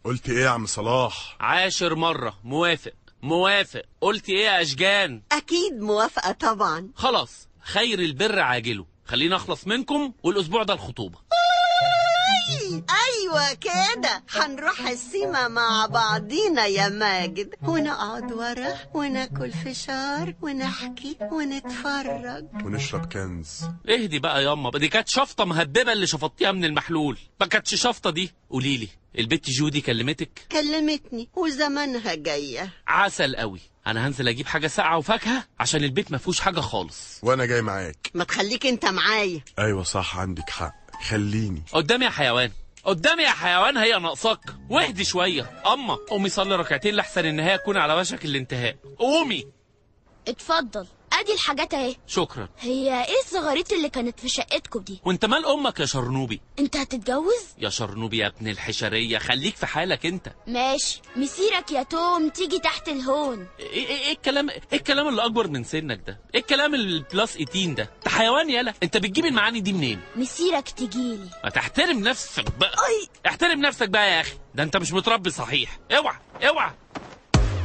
قلت ايه يا عم صلاح عاشر مرة موافق موافق قلت ايه يا اشجان أكيد موافقة طبعا خلاص خير البر عاجله خلينا اخلص منكم والاسبوع ده الخطوبة أيوة كده هنروح السيما مع بعضينا يا ماجد ونقعد ورا وناكل فشار ونحكي ونتفرج ونشرب كنز اهدي بقى ياما دي كانت شفطة مهببة اللي شفطتيها من المحلول ما كانتش شفطة دي قوليلي البت جودي كلمتك كلمتني وزمانها جاية عسل قوي انا هنزل اجيب حاجة ساقعة وفاكهة عشان البيت ما فيهوش حاجة خالص وانا جاي معاك ما تخليك انت معايا ايوه صح عندك حق خليني قدامي يا حيوان قدامي يا حيوان هي ناقصاك واهدي شوية اما قومي صلي ركعتين لحسن النهاية تكون على وشك الانتهاء قومي اتفضل ادي الحاجات اهي شكرا هي ايه الزغاريت اللي كانت في شقتكم دي وانت مال امك يا شرنوبي انت هتتجوز يا شرنوبي يا ابن الحشرية خليك في حالك انت ماشي مسيرك يا توم تيجي تحت الهون ايه ايه ايه الكلام ايه الكلام اللي اكبر من سنك ده ايه الكلام البلس 18 ده انت حيوان يالا انت بتجيب المعاني دي منين مسيرك تجيلي ما تحترم نفسك بقى أي. احترم نفسك بقى يا اخي ده انت مش متربي صحيح اوعى اوعى